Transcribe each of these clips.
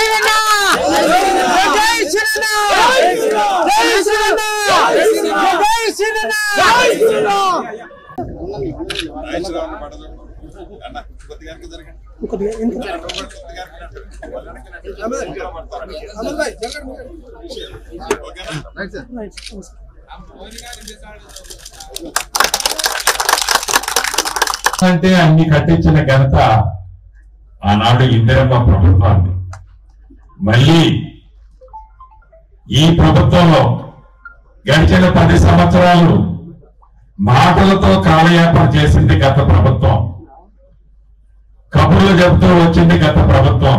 శ్రీరామ్ జై శ్రీరామ్ జై శ్రీరామ్ జై శ్రీరామ్ అంటే అన్ని కట్టించిన ఘనత ఆనాడు ఇందిరమ్మ ప్రభుత్వాన్ని మళ్ళీ ఈ ప్రభుత్వంలో గడిచిన పది సంవత్సరాలు మాటలతో కాలయాపన చేసింది గత ప్రభుత్వం కబుర్లు చెబుతూ వచ్చింది గత ప్రభుత్వం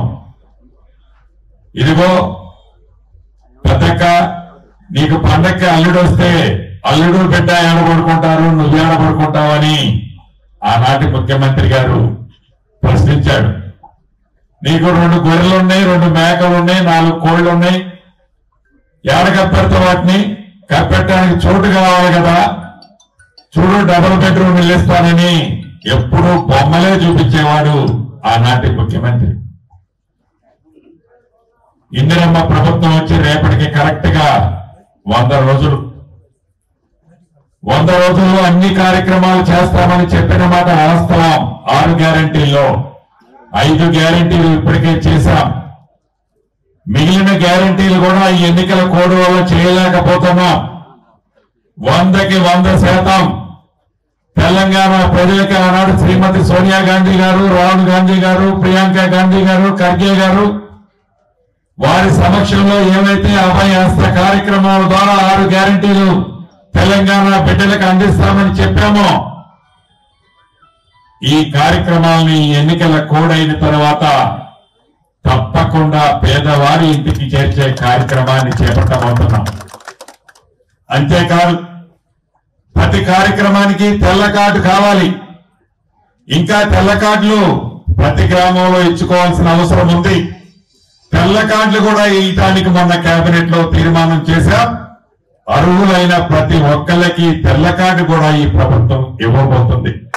ఇదిగో పెద్దక్క నీకు పండక్కి అల్లుడు వస్తే అల్లుడు బిడ్డ ఏడబడుకుంటారు నువ్వు ఏడబడుకుంటావని ఆనాటి ముఖ్యమంత్రి గారు ప్రశ్నించాడు నీకు రెండు గొర్రెలు ఉన్నాయి రెండు మేకలు ఉన్నాయి నాలుగు కోళ్ళు ఉన్నాయి ఏడ కప్పెడతా వాటిని కప్పెట్టడానికి చోటు కావాలి కదా చూడు డబుల్ బెడ్రూమ్ ఇస్తానని ఎప్పుడూ బొమ్మలే చూపించేవాడు ఆనాటి ముఖ్యమంత్రి ఇందిరమ్మ ప్రభుత్వం వచ్చి రేపటికి కరెక్ట్ గా వంద రోజులు వంద రోజుల్లో అన్ని కార్యక్రమాలు చేస్తామని చెప్పిన మాట వాస్తవం ఆరు గ్యారంటీల్లో ఐదు గ్యారంటీలు ఇప్పటికే చేశాం మిగిలిన గ్యారంటీలు కూడా ఈ ఎన్నికల కోడ్ వల్ల చేయలేకపోతున్నాం వందకి వంద శాతం తెలంగాణ ప్రజలకి ఆనాడు శ్రీమతి సోనియా గాంధీ గారు రాహుల్ గాంధీ గారు ప్రియాంక గాంధీ గారు ఖర్గే గారు వారి సమక్షంలో ఏవైతే అభయ హస్త కార్యక్రమాల ద్వారా ఆరు గ్యారంటీలు తెలంగాణ బిడ్డలకు అందిస్తామని చెప్పామో ఈ కార్యక్రమాల్ని ఎన్నికల కోడ్ అయిన తర్వాత తప్పకుండా పేదవారి ఇంటికి చేర్చే కార్యక్రమాన్ని చేపట్టబోతున్నాం అంతేకాదు ప్రతి కార్యక్రమానికి తెల్ల కార్డు కావాలి ఇంకా తెల్ల కార్డులు ప్రతి గ్రామంలో ఇచ్చుకోవాల్సిన అవసరం ఉంది తెల్ల కార్డులు కూడా ఇయటానికి మొన్న కేబినెట్ లో తీర్మానం చేశాం అర్హులైన ప్రతి ఒక్కళ్ళకి తెల్ల కార్డు కూడా ఈ ప్రభుత్వం ఇవ్వబోతుంది